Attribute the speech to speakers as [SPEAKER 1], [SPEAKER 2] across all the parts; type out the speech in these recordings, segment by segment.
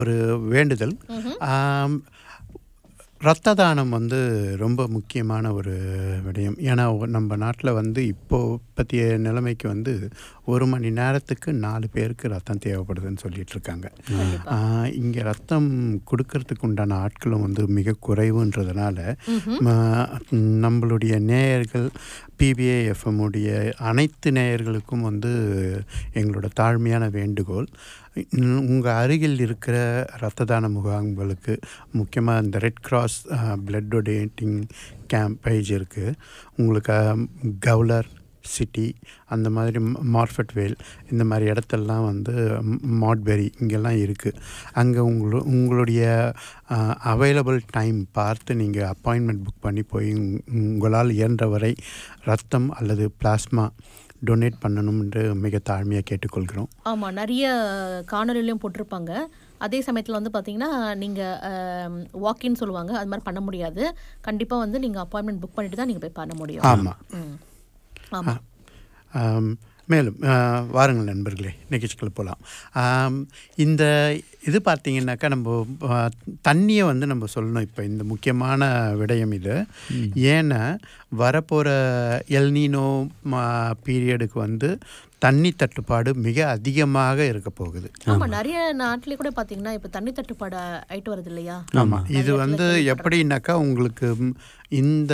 [SPEAKER 1] ஒரு வேண்டுதல் ஆம், இரத்த தானம் வந்து ரொம்ப முக்கியமான ஒரு விடயம் ஏன்னா ஒ- நம்ம நாட்டில் வந்து இப்போ பற்றிய நிலைமைக்கு வந்து ஒரு மணி நேரத்துக்கு நாலு பேருக்கு ரத்தம் தேவைப்படுதுன்னு சொல்லிட்டு இருக்காங்க இங்கே ரத்தம் கொடுக்கறதுக்கு உண்டான ஆட்களும் வந்து மிக குறைவுன்றதுனால ம- நம்மளுடைய நேயர்கள் பிபிஏ எஃப்எம்முடைய அனைத்து நேயர்களுக்கும் வந்து எங்களோட தாழ்மையான வேண்டுகோள் உங்கள் அருகில் இருக்கிற இரத்த தான முகாம்களுக்கு முக்கியமாக இந்த red cross blood donating camp page இருக்குது உங்களுக்கு அஹ், கவுலர் சிட்டி அந்த மாதிரி மார்ஃபட் வேல் இந்த மாதிரி இடத்தெல்லாம் வந்து மாட்பெரி இங்கெல்லாம் இருக்குது அங்கே உங்களு உங்களுடைய அவைலபிள் டைம் பார்த்து நீங்கள் அப்பாயின்மெண்ட் புக் பண்ணி போய் உங்- உங்களால் இயன்ற வரை ரத்தம் அல்லது பிளாஸ்மா டொனேட் பண்ணணும் என்று மிக தாழ்மையாக கேட்டுக்கொள்கிறோம்
[SPEAKER 2] ஆமாம் நிறைய காணொலிலையும் போட்டிருப்பாங்க அதே சமயத்தில் வந்து பார்த்தீங்கன்னா நீங்கள் வாக்கின்னு சொல்லுவாங்க அது மாதிரி பண்ண முடியாது கண்டிப்பாக வந்து நீங்கள் அப்பாயின்மெண்ட் புக் பண்ணிட்டு தான் நீங்கள் போய் பண்ண முடியும்
[SPEAKER 1] ஆமாம்
[SPEAKER 2] ம் ஆமாம்
[SPEAKER 1] ஆம், மேலும் ஆ, வாருங்கள் நண்பர்களே நிகழ்ச்சிக்குள்ள போகலாம் இந்த இது பார்த்தீங்கன்னாக்கா நம்ம ஆ, தண்ணியை வந்து நம்ம சொல்லணும் இப்போ இந்த முக்கியமான விடயம் இது ஏன்னா வரப்போகிற எல்னீனோ பீரியடுக்கு வந்து தண்ணி தட்டுப்பாடு மிக அதிகமாக இருக்க போகுது
[SPEAKER 2] ஆமாம் நிறைய நாட்டிலே கூட பார்த்தீங்கன்னா இப்போ தண்ணி தட்டுப்பாடு ஆயிட்டு வருது இல்லையா
[SPEAKER 1] ஆமாம் இது வந்து எப்படின்னாக்கா உங்களுக்கு ம், இந்த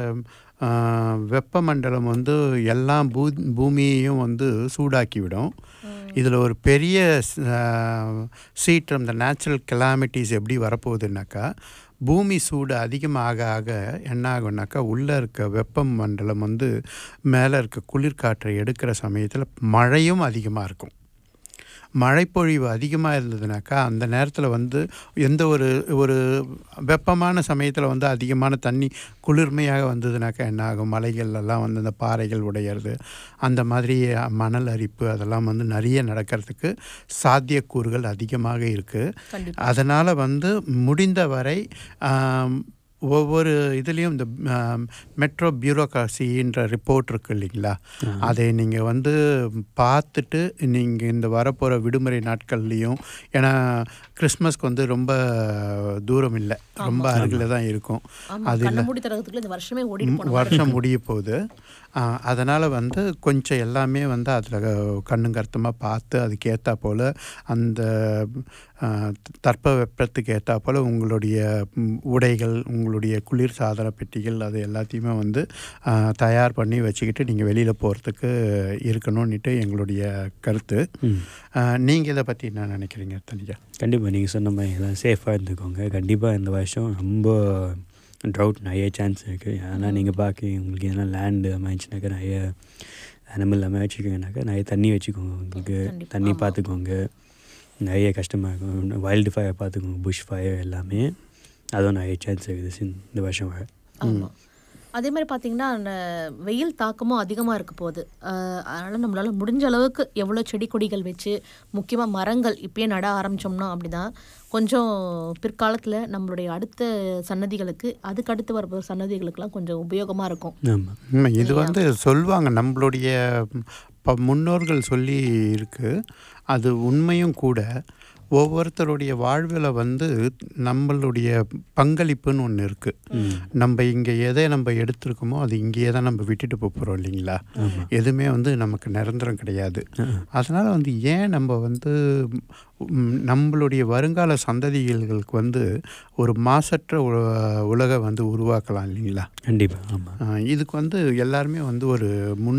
[SPEAKER 1] ஆ, வெப்பமண்டலம் வந்து எல்லாம் பூ பூமியையும் வந்து சூடாக்கி விடும் இதில் ஒரு பெரிய ஸ்- ஆ, சீற்றம் இந்த நேச்சுரல் கெலாமிட்டிஸ் எப்படி வரப்போகுதுன்னாக்கா பூமி சூடு அதிகமாக ஆக என்ன ஆகும்னாக்கா உள்ளே இருக்க வெப்ப மண்டலம் வந்து மேலே இருக்க குளிர்காற்றை எடுக்கிற சமயத்தில் மழையும் அதிகமாக இருக்கும் மழைப்பொழிவு அதிகமாக இருந்ததுனாக்கா அந்த நேரத்தில் வந்து எந்த ஒரு ஒரு வெப்பமான சமயத்தில் வந்து அதிகமான தண்ணி குளிர்மையாக வந்ததுனாக்கா என்ன ஆகும் மலைகள் எல்லாம் வந்து அந்த பாறைகள் உடையிறது அந்த மாதிரி மணல் அரிப்பு அதெல்லாம் வந்து நிறைய நடக்கிறதுக்கு சாத்தியக்கூறுகள் அதிகமாக இருக்குது
[SPEAKER 2] கண்டிப்பா
[SPEAKER 1] அதனால் வந்து முடிந்த வரை ஆம், ஒவ்வொரு இதுலேயும் இந்த மெட்ரோ பியூரோக்ராசின்ற ரிப்போர்ட் இருக்கு இல்லைங்களா அதை நீங்கள் வந்து பார்த்துட்டு நீங்கள் இந்த வரப்போகிற விடுமுறை நாட்கள்லேயும் ஏன்னா கிறிஸ்மஸ்க்கு வந்து ரொம்ப தூரம் இல்லை ரொம்ப அருகில் தான் இருக்கும்
[SPEAKER 2] ஆமாம் கண்ண மூடி தரத்துக்குள்ள இந்த வருஷமே ஓடிட்டு போனோம்
[SPEAKER 1] வருஷம் முடிய போகுது அதனால் வந்து கொஞ்சம் எல்லாமே வந்து அதில் கண்ணும் கருத்துமாக பார்த்து அதுக்கேற்றா போல் அந்த ஆ, தட்ப வெப்பத்துக்கு ஏற்றா போல் உங்களுடைய ம், உடைகள் உங்களுடைய குளிர் சாதன பெட்டிகள் அது எல்லாத்தையுமே வந்து ஆ, தயார் பண்ணி வச்சுக்கிட்டு நீங்கள் வெளியில் போகிறதுக்கு இருக்கணும்னுட்டு எங்களுடைய கருத்து நீங்கள் இதை பற்றி என்ன நினைக்கிறீங்க தனியா
[SPEAKER 3] கண்டிப்பாக நீங்கள் சொன்ன மாதிரி எல்லாம் சேஃபாக இருந்துக்கோங்க கண்டிப்பாக இந்த வருஷம் ரொம்ப ட்ரவுட் நிறைய சான்ஸ் இருக்குது ஆனால் நீங்கள் பார்க்க உங்களுக்கு எதனா லேண்டு அமைச்சுனாக்கா நிறைய அனிமல் எல்லாமே வச்சுக்கோங்கனாக்கா நிறைய தண்ணி வச்சுக்கோங்க உங்களுக்கு
[SPEAKER 2] கண்டிப்பா,
[SPEAKER 3] தண்ணி
[SPEAKER 2] ஆமா.
[SPEAKER 3] பார்த்துக்கோங்க நிறைய கஷ்டமாக இருக்கும் வைல்டு ஃபயர் பார்த்துக்கோங்க புஷ் ஃபயர் எல்லாமே அதுவும் நிறைய சான்ஸ் இருக்குது சி- இந்த வருஷம் வர
[SPEAKER 2] ஆமாம் அதே மாதிரி பார்த்தீங்கன்னா அந்த வெயில் தாக்கமும் அதிகமாக இருக்க போகுது அஹ் அதனால நம்மளால முடிஞ்ச அளவுக்கு எவ்வளோ செடி கொடிகள் வச்சு முக்கியமாக மரங்கள் இப்பயே நட ஆரம்பிச்சோம்னா அப்படிதான் கொஞ்சம் பிற்காலத்தில் நம்மளுடைய அடுத்த சன்னதிகளுக்கு அதுக்கு அடுத்து வரப்போகிற சன்னதிகளுக்கெல்லாம் கொஞ்சம் உபயோகமாக இருக்கும்
[SPEAKER 3] ஆமாம்
[SPEAKER 1] உண்மை. இது வந்து சொல்லுவாங்க நம்மளுடைய ப- முன்னோர்கள் சொல்லி இருக்கு அது உண்மையும் கூட ஒவ்வொருத்தருடைய வாழ்வில் வந்து நம்மளுடைய பங்களிப்புன்னு ஒன்று இருக்குது நம்ம இங்கே எதை நம்ம எடுத்திருக்கோமோ அது இங்கேயே தான் நம்ம விட்டுட்டு போக போகிறோம் இல்லைங்களா எதுவுமே வந்து நமக்கு நிரந்தரம் கிடையாது அதனால் வந்து ஏன் நம்ம வந்து ம், நம்மளுடைய வருங்கால சந்ததிகளுக்கு வந்து ஒரு மாசற்ற உ- உலகை வந்து உருவாக்கலாம் இல்லைங்களா
[SPEAKER 3] கண்டிப்பாக ஆமாம்
[SPEAKER 1] ஆஹ் இதுக்கு வந்து எல்லாருமே வந்து ஒரு முன்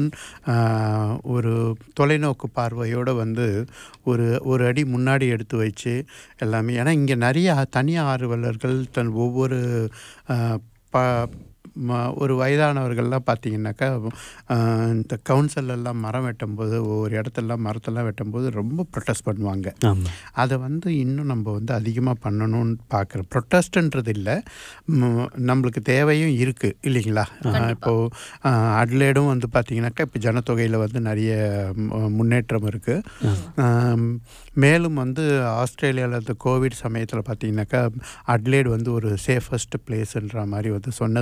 [SPEAKER 1] ஆஹ் ஒரு தொலைநோக்கு பார்வையோடு வந்து ஒரு ஒரு அடி முன்னாடி எடுத்து வச்சு எல்லாமே ஏன்னா இங்கே நிறைய தனி ஆர்வலர்கள் தன் ஒவ்வொரு ஆஹ் ப ம- ஒரு வயதானவர்கள்லாம் பார்த்தீங்கன்னாக்கா ஆஹ் இந்த council எல்லாம் மரம் வெட்டும்போது ஒவ்வொரு இடத்துலலாம் மரத்தெல்லாம் வெட்டும்போது ரொம்ப ப்ரொட்டஸ்ட் பண்ணுவாங்க
[SPEAKER 3] ஆமாம்
[SPEAKER 1] அதை வந்து இன்னும் நம்ம வந்து அதிகமாக பண்ணணும்னு பார்க்குறோம் ப்ரொட்டஸ்ட்ன்றது இல்லை ம், நம்மளுக்கு தேவையும் இருக்குது இல்லைங்களா ஆஹ் இப்போது அட்லேடும் வந்து பார்த்திங்கனாக்கா இப்போ ஜனத்தொகையில் வந்து நிறைய ம், முன்னேற்றம் இருக்குது மேலும் வந்து ஆஸ்திரேலியாவில் இந்த கோவிட் சமயத்தில் பார்த்தீங்கன்னாக்கா அட்லேட் வந்து ஒரு சேஃபஸ்ட் பிளேஸ்ன்ற மாதிரி வந்து சொன்னதுலேருந்து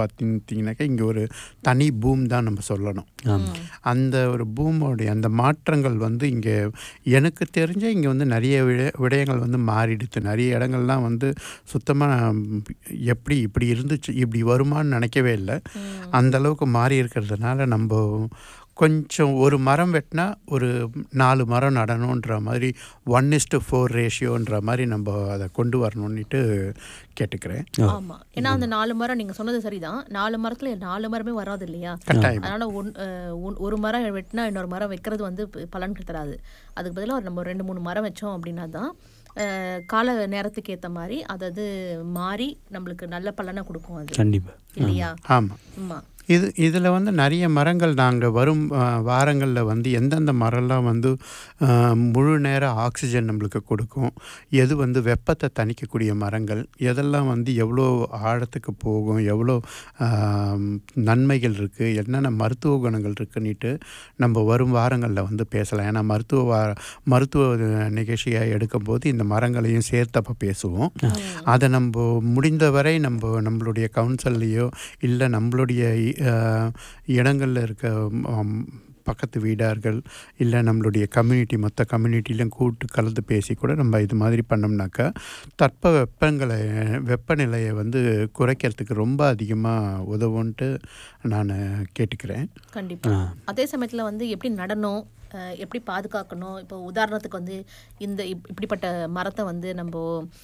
[SPEAKER 1] பார்த்தீங்கன்னாக்கா இங்கே ஒரு தனி பூம் தான் நம்ம சொல்லணும்
[SPEAKER 3] ஆமாம்
[SPEAKER 1] அந்த ஒரு பூமோடைய அந்த மாற்றங்கள் வந்து இங்கே எனக்கு தெரிஞ்ச இங்கே வந்து நிறைய விட விடயங்கள் வந்து மாறிடுது நிறைய இடங்கள்லாம் வந்து சுத்தமாக எப்படி இப்படி இருந்துச்சு இப்படி வருமான்னு நினைக்கவே இல்லை அந்த அளவுக்கு மாறி இருக்கிறதுனால நம்ம கொஞ்சம் ஒரு மரம் வெட்டினா ஒரு நாலு மரம் நடணுன்ற மாதிரி ஒன் இஸ்டு ஃபோர் ரேஷியோன்ற மாதிரி நம்ம அதை கொண்டு வரணுன்னுட்டு கேட்டுக்கிறேன்
[SPEAKER 2] ஆமா ஏன்னா அந்த நாலு மரம் நீங்க சொன்னது சரிதான் நாலு மரத்துல நாலு மரமே வராது இல்லையா
[SPEAKER 1] கட்டாயம்
[SPEAKER 2] அதனால ஒன் அஹ், ஒன்- ஒரு மரம் வெட்டினா இன்னொரு மரம் வைக்கிறது வந்து ப- பலன் தராது அதுக்கு பதிலாக நம்ம ரெண்டு மூணு மரம் வச்சோம் அப்படின்னா தான் அஹ், கால நேரத்துக்கு ஏத்த மாதிரி அதாவது மாறி நம்மளுக்கு நல்ல பலனை கொடுக்கும் அது
[SPEAKER 3] கண்டிப்பாக
[SPEAKER 2] இல்லையா
[SPEAKER 1] ஆமாம்
[SPEAKER 2] ஆமா
[SPEAKER 1] இது இதில் வந்து நிறைய மரங்கள் நாங்கள் வரும் வாரங்களில் வந்து எந்தெந்த மரம்லாம் வந்து ஆ, முழு நேர ஆக்சிஜன் நம்மளுக்கு கொடுக்கும் எது வந்து வெப்பத்தை தணிக்கக்கூடிய மரங்கள் எதெல்லாம் வந்து எவ்வளோ ஆழத்துக்கு போகும் எவ்வளோ ஆ, நன்மைகள் இருக்குது என்னென்ன மருத்துவ குணங்கள் இருக்குன்னுட்டு நம்ம வரும் வாரங்களில் வந்து பேசலாம் ஏன்னா மருத்துவ வா மருத்துவ நிகழ்ச்சியை எடுக்கும்போது இந்த மரங்களையும் சேர்த்தப்ப பேசுவோம் அதை நம்ம முடிந்தவரை நம்ம நம்மளுடைய கவுன்சில்லையோ இல்லை நம்மளுடைய அஹ், இடங்கள்ல இருக்க ம், பக்கத்து வீடார்கள் இல்லை நம்மளுடைய கம்யூனிட்டி மொத்த கம்யூனிட்டிலையும் கூட்டு கலந்து பேசி கூட நம்ம இது மாதிரி பண்ணோம்னாக்கா தட்ப வெப்பங்களை வெப்பநிலையை வந்து குறைக்கிறதுக்கு ரொம்ப அதிகமாக உதவுன்ட்டு நான் கேட்டுக்கிறேன்
[SPEAKER 2] கண்டிப்பா அதே சமயத்துல வந்து எப்படி நடணும் அஹ், எப்படி பாதுகாக்கணும் இப்போ உதாரணத்துக்கு வந்து இந்த இப்- இப்படிப்பட்ட மரத்தை வந்து நம்ம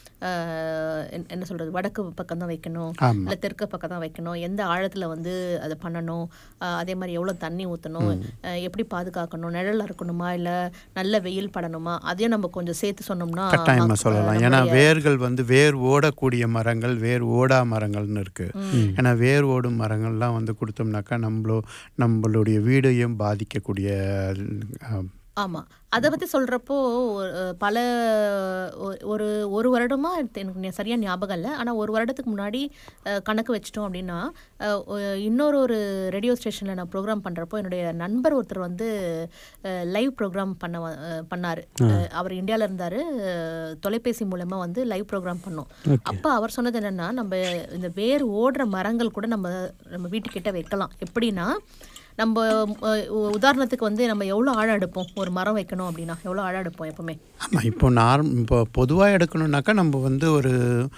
[SPEAKER 2] அஹ், என்ன- என்ன சொல்றது வடக்கு பக்கம் தான் வைக்கணும்
[SPEAKER 1] ஆமாம்
[SPEAKER 2] இல்லை தெற்கு பக்கம் தான் வைக்கணும் எந்த ஆழத்துல வந்து அதை பண்ணணும் அஹ், அதே மாதிரி எவ்வளோ தண்ணி ஊற்றணும் எப்படி பாதுகாக்கணும் நிழல்ல இருக்கணுமா இல்லை நல்ல வெயில் படணுமா அதையும் நம்ம கொஞ்சம் சேர்த்து சொன்னோம்னா
[SPEAKER 1] கட்டாயமாக
[SPEAKER 2] மக்க-
[SPEAKER 1] சொல்லலாம் ஏன்னா
[SPEAKER 2] நம்மளுடைய-
[SPEAKER 1] வேர்கள் வந்து வேர் ஓடக்கூடிய மரங்கள் வேர் ஓடா மரங்கள்னு இருக்குது ஏன்னா வேர் ஓடும் மரங்கள்லாம் வந்து கொடுத்தோம்னாக்கா நம்மளோ நம்மளுடைய வீடையும் பாதிக்கக்கூடிய அஹ்,
[SPEAKER 2] ஆமா அதை பத்தி சொல்றப்போ ஒரு- பல ஒ- ஒரு ஒரு வருடமா எனக்கு எனக்கு சரியா ஞாபகம் இல்லை ஆனா ஒரு வருடத்துக்கு முன்னாடி அஹ், கணக்கு வச்சிட்டோம் அப்படின்னா அஹ், ஒ- இன்னொரு ஒரு ரேடியோ ஸ்டேஷன்ல நான் ப்ரோக்ராம் பண்றப்போ என்னுடைய நண்பர் ஒருத்தர் வந்து லைவ் ப்ரோக்ராம் பண்ண வ- அஹ், பண்ணாரு அஹ், அவர் இந்தியால இருந்தாரு அஹ், தொலைபேசி மூலமா வந்து லைவ் ப்ரோக்ராம் பண்ணோம் அப்ப அவர் சொன்னது என்னன்னா நம்ம இந்த வேர் ஓடுற மரங்கள் கூட நம்ம நம்ம வீட்டுக்கிட்ட வைக்கலாம் எப்படின்னா நம்ம அஹ், உ- உதாரணத்துக்கு வந்து நம்ம எவ்வளோ ஆழம் எடுப்போம் ஒரு மரம் வைக்கணும் அப்படின்னா எவ்வளோ ஆழம் எடுப்போம் எப்பவுமே
[SPEAKER 1] ஆமாம் இப்போ நார்ம் இப்போ பொதுவாக எடுக்கணுன்னாக்கா நம்ம வந்து ஒரு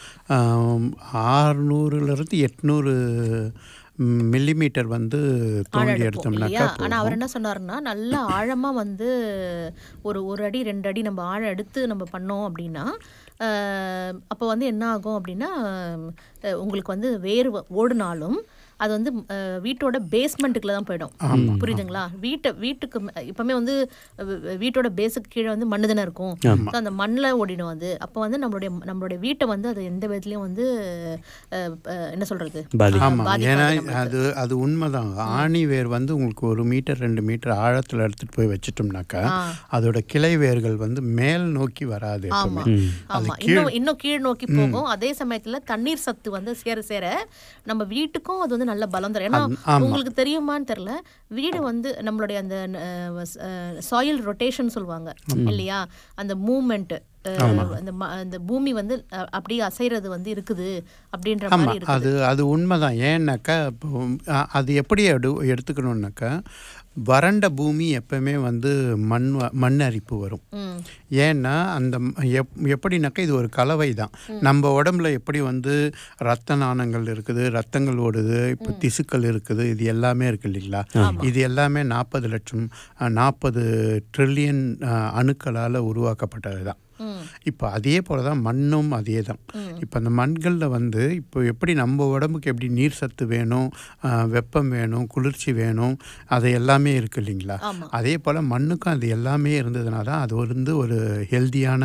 [SPEAKER 1] ஆறுநூறுலேருந்து எட்நூறு மில்லிமீட்டர் வந்து
[SPEAKER 2] ஆழம்
[SPEAKER 1] தோண்டி
[SPEAKER 2] எடுப்போம்
[SPEAKER 1] எடுத்தோம்னாக்கா
[SPEAKER 2] இல்லையா ஆனா
[SPEAKER 1] போதும்.
[SPEAKER 2] அவர் என்ன சொன்னாருன்னா நல்ல ஆழமா வந்து ஒரு ஒரு அடி ரெண்டு அடி நம்ம ஆழம் எடுத்து நம்ம பண்ணோம் அப்படின்னா அஹ், அப்போ வந்து என்ன ஆகும் அப்படின்னா அஹ், உங்களுக்கு வந்து வேர் வ- ஓடுனாலும் அது வந்து அஹ், வீட்டோட பேஸ்மெண்ட்டுக்குள்ள தான் போயிடும் புரியுதுங்களா வீட்டை வீட்டுக்கு ம- இப்பவுமே வந்து அஹ், வீட்டோட பேஸுக்கு கீழே வந்து மண்ணு தானே இருக்கும் So, அந்த மண்ணில் ஓடிடும் அது அப்போ வந்து நம்மளுடைய நம்மளுடைய வீட்டை வந்து அது எந்த விதத்துலையும் வந்து அஹ், அஹ், என்ன சொல்றது
[SPEAKER 3] பாதி
[SPEAKER 1] ஆமாம்
[SPEAKER 2] பாதிக்காது
[SPEAKER 1] ஏன்னா
[SPEAKER 2] நம்மளுக்கு.
[SPEAKER 1] அது அது உண்மைதான் ஆணி வேர் வந்து உங்களுக்கு ஒரு மீட்டர் ரெண்டு மீட்டர் ஆழத்தில் எடுத்துகிட்டு போய் வச்சிட்டோம்னாக்கா
[SPEAKER 2] ஆ.
[SPEAKER 1] அதோட கிளை வேர்கள் வந்து மேல் நோக்கி வராது
[SPEAKER 2] ஆமா
[SPEAKER 1] எப்பவுமே.
[SPEAKER 2] ஆமா இன்னும் இன்னும் கீழ் நோக்கி போகும் அதே சமயத்துல தண்ணீர் சத்து வந்து சேர சேர நம்ம வீட்டுக்கும் அது வந்து நல்ல பலம் தரும் ஏன்னா
[SPEAKER 1] ஆமா.
[SPEAKER 2] உங்களுக்கு தெரியுமான்னு தெரியல வீடு வந்து நம்மளுடைய அந்த சாயில் ரொட்டேஷன் சொல்லுவாங்க இல்லையா அந்த மூமெண்ட் அந்த ம- அந்த பூமி வந்து அஹ், அப்படியே அசைறது வந்து இருக்குது அப்படின்ற மாதிரி
[SPEAKER 1] ஆமாம்
[SPEAKER 2] இருக்குது
[SPEAKER 1] அது அது உண்மைதான் ஏன்னாக்கா இப்போ அ- அது எப்படி எடு எடுத்துக்கணுன்னாக்கா வறண்ட பூமி எப்பவுமே வந்து மண் வ- மண் அரிப்பு வரும்
[SPEAKER 2] ம்
[SPEAKER 1] ஏன்னா அந்த ம- எப் எப்படின்னாக்கா இது ஒரு கலவை தான் நம்ம உடம்புல எப்படி வந்து ரத்த நாணங்கள் இருக்குது ரத்தங்கள் ஓடுது இப்போ திசுக்கள் இருக்குது இது எல்லாமே இருக்கு இல்லைங்களா இது எல்லாமே நாற்பது லட்சம் நாற்பது ட்ரில்லியன் அணுக்களால் உருவாக்கப்பட்டது தான்
[SPEAKER 2] ம்
[SPEAKER 1] இப்போ அதே போல தான் மண்ணும் அதே தான் இப்போ அந்த மண்களில் வந்து இப்போ எப்படி நம்ம உடம்புக்கு எப்படி நீர் சத்து வேணும் ஆஹ் வெப்பம் வேணும் குளிர்ச்சி வேணும் அது எல்லாமே இருக்கு இல்லைங்களா
[SPEAKER 2] ஆமா
[SPEAKER 1] அதே போல் மண்ணுக்கும் அது எல்லாமே இருந்ததுனா தான் அது வந்து ஒரு ஹெல்தியான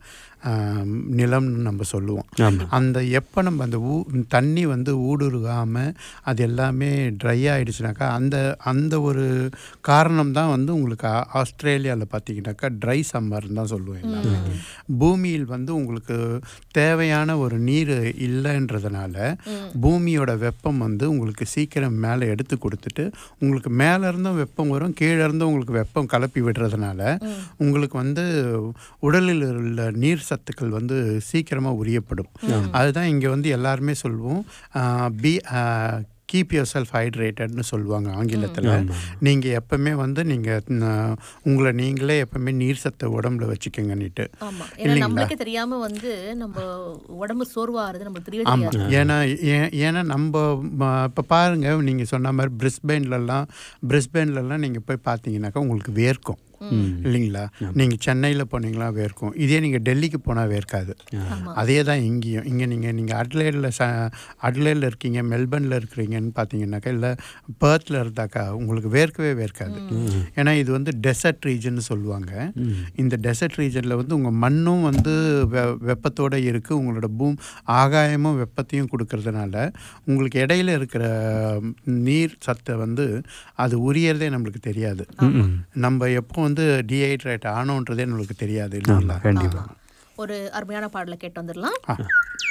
[SPEAKER 1] நிலம்னு நம்ம சொல்லுவோம்
[SPEAKER 3] ஆமாம்
[SPEAKER 1] அந்த எப்போ நம்ம அந்த ஊ தண்ணி வந்து ஊடுருகாமல் அது எல்லாமே ட்ரை ஆயிடுச்சுனாக்கா அந்த அந்த ஒரு காரணம் தான் வந்து உங்களுக்கு ஆ- ஆஸ்திரேலியாவில் பார்த்தீங்கன்னாக்கா ட்ரை சம்மர்னு தான் சொல்லுவேன் எல்லாமே பூமியில் வந்து உங்களுக்கு தேவையான ஒரு நீர் இல்லைன்றதுனால பூமியோட வெப்பம் வந்து உங்களுக்கு சீக்கிரம் மேலே எடுத்து கொடுத்துட்டு உங்களுக்கு மேலே இருந்தும் வெப்பம் வரும் கீழே இருந்தும் உங்களுக்கு வெப்பம் கலப்பி விடுறதுனால உங்களுக்கு வந்து உடலில் உள்ள நீர் சத்துக்கள் வந்து சீக்கிரமாக உரியப்படும் அதுதான் இங்கே வந்து எல்லாருமே சொல்லுவோம் பி கீப் யுவர் செல்ஃப் ஹைட்ரேட்டட்னு சொல்லுவாங்க ஆங்கிலத்தில்
[SPEAKER 3] ஆமா.
[SPEAKER 1] நீங்கள் எப்பவுமே வந்து நீங்கள் உங்களை நீங்களே எப்பவுமே நீர் சத்தை உடம்புல வச்சுக்கோங்கன்னுட்டு
[SPEAKER 2] ஆமா ஏன்னா நம்மளுக்கே தெரியாம வந்து நம்ம உடம்பு சோர்வாகிறது நமக்கு தெரியவே
[SPEAKER 1] ஆமாம்
[SPEAKER 2] தெரியாது
[SPEAKER 1] ஏன்னா ஏ- ஏன்னா நம்ம இப்போ பாருங்க நீங்கள் சொன்ன மாதிரி பிரிஸ்பெயின்லலாம் பிரிஸ்பெயின்லலாம் நீங்கள் போய் பார்த்தீங்கன்னாக்கா உங்களுக்கு வேர்க்கும் இல்லைங்களா நீங்கள் சென்னையில் போனீங்களா வேர்க்கும் இதே நீங்கள் டெல்லிக்கு போனால் வேர்க்காது
[SPEAKER 2] ஆமா
[SPEAKER 1] அதே தான் இங்கேயும் இங்கே நீங்கள் நீங்கள் அட்லேடில் ச அட்லேடில் இருக்கீங்க மெல்பர்னில் இருக்கிறீங்கன்னு பார்த்தீங்கன்னாக்கா இல்லை பேர்த்தில் இருந்தாக்கா உங்களுக்கு வேர்க்கவே வேர்க்காது ஏன்னா இது வந்து டெசர்ட் ரீஜன் சொல்லுவாங்க இந்த டெசர்ட் ரீஜனில் வந்து உங்கள் மண்ணும் வந்து வெ வெப்பத்தோடு இருக்குது உங்களோட பூம் ஆகாயமும் வெப்பத்தையும் கொடுக்கறதுனால உங்களுக்கு இடையில இருக்கிற நீர் சத்தை வந்து அது உரியறதே நம்மளுக்கு தெரியாது நம்ம எப்போ வந்து டீஹைட்ரேட் ஆனோன்றதே நம்மளுக்கு தெரியாது இல்லைங்களா
[SPEAKER 3] கண்டிப்பாக
[SPEAKER 2] ஒரு அருமையான பாடலை கேட்டு வந்துடலாம்
[SPEAKER 1] ஆ